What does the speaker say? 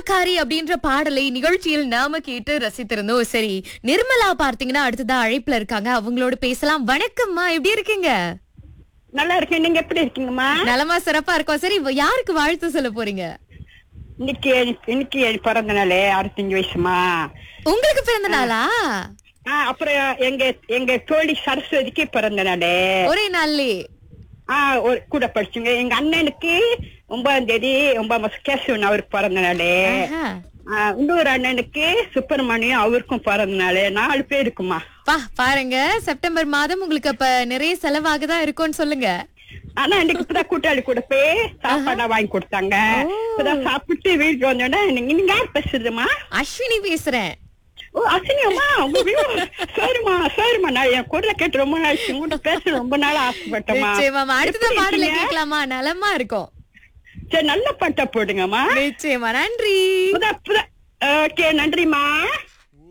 காவல்காரி அப்படின்ற பாடலை நிகழ்ச்சியில் நாம கேட்டு ரசித்திருந்தோம் சரி நிர்மலா பார்த்தீங்கன்னா அடுத்ததா அழைப்புல இருக்காங்க அவங்களோட பேசலாம் வணக்கம்மா எப்படி இருக்கீங்க நல்லா இருக்கேன் நீங்க எப்படி இருக்கீங்கம்மா நலமா சிறப்பா இருக்கோம் சரி இப்ப யாருக்கு வாழ்த்து சொல்ல போறீங்க இன்னைக்கு எனக்கு- இன்னைக்கு என் பிறந்த நாளே அறுபத்தஞ்சு வயசுமா உங்களுக்கு பிறந்த நாளா ஆ, அப்புறம் எங்க எங்க தோழி சரஸ்வதிக்கு பிறந்த நாளே ஒரே நாள்லே ஆ ஒரு கூட படிச்சுங்க எங்க அண்ணனுக்கு ஒன்பதாம் தேதி ஒன்பதாம் மாசம் கேசவன் அவருக்கு பிறந்த நாளே ஆஹா. ஆ, இன்னொரு அண்ணனுக்கு சுப்பிரமணியம் அவருக்கும் பிறந்த நாளே நாலு பேருக்குமா பா பாருங்க செப்டம்பர் மாதம் உங்களுக்கு அப்ப நிறைய செலவாக தான் இருக்கும்னு சொல்லுங்க ஆனா இன்னைக்கு இப்பதான் கூட்டாளி கூட போய் சாப்பாடா வாங்கி கொடுத்தாங்க இப்பதான் சாப்பிட்டு வீட்டுக்கு வந்தோடனே நீங்க நீங்க யார் பேசுறதுமா அஸ்வினி பேசுறேன் ஓ அசினியம்மா உங்க வீடு சரிம்மா சரிம்மா நான் என் குரலை கேட்டு ரொம்ப நாள் உங்கள்கிட்ட பேச ரொம்ப நாள் ஆசைப்பட்டேம்மா நிச்சயமா அடுத்த எப்படி பாடல இருக்கீங்க? கேட்கலாமா நலமா இருக்கும் சரி நல்ல பாட்டா போடுங்கம்மா நிச்சயமா நன்றி ஓகே நன்றிம்மா